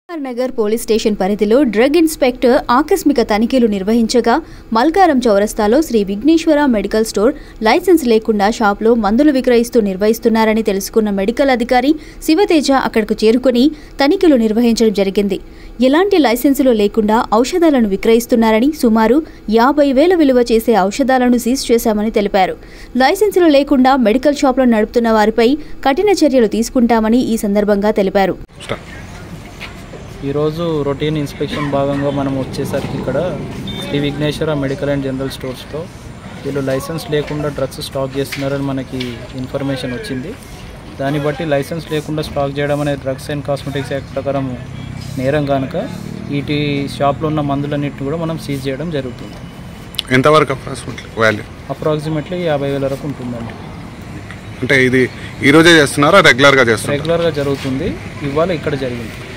Nagar police station పరిధిలో drug inspector ఆకస్మిక తనిఖీలు నిర్వహించగా మల్కారం చౌరస్తాలో Sri Vighneshwara medical store license లేకుండా షాప్లో మందులు విక్రయిస్తూ నిర్వహిస్తున్నారని తెలుసుకున్న మెడికల్ అధికారి శివతేజ అక్కడకు చేరుకుని తనిఖీలు నిర్వహించడం జరిగింది ఎలాంటి లైసెన్సులు లేకుండా ఔషధాలను విక్రయిస్తున్నారని సుమారు యాభై వేల విలువ చేసే ఔషధాలను సీజ్ చేశామని తెలిపారు లైసెన్సులు లేకుండా మెడికల్ షాప్లో నడుపుతున్న వారిపై కఠిన చర్యలు తీసుకుంటామని ఈ సందర్భంగా తెలిపారు స్టార్ట్ ఈరోజు రొటీన్ ఇన్స్పెక్షన్ భాగంగా మనం వచ్చేసరికి ఇక్కడ Sri Vighneshwara medical and general స్టోర్స్లో వీళ్ళు లైసెన్స్ లేకుండా డ్రగ్స్ స్టాక్ చేస్తున్నారని మనకి ఇన్ఫర్మేషన్ వచ్చింది దాన్ని బట్టి లైసెన్స్ లేకుండా స్టాక్ చేయడం అనేది డ్రగ్స్ అండ్ కాస్మెటిక్స్ యాక్ట్ ప్రకారం నేరం కనుక వీటి షాప్లో ఉన్న మందులన్నింటిని కూడా మనం సీజ్ చేయడం జరుగుతుంది ఎంతవరకు అప్రాక్సిమేట్లీ వాల్యూ అప్రాక్సిమేట్లీ యాభై వేల వరకు ఉంటుందండి అంటే ఇది ఈ రోజే చేస్తున్నారా రెగ్యులర్గా చేస్తున్నారా రెగ్యులర్గా జరుగుతుంది ఇవాళ ఇక్కడ జరిగింది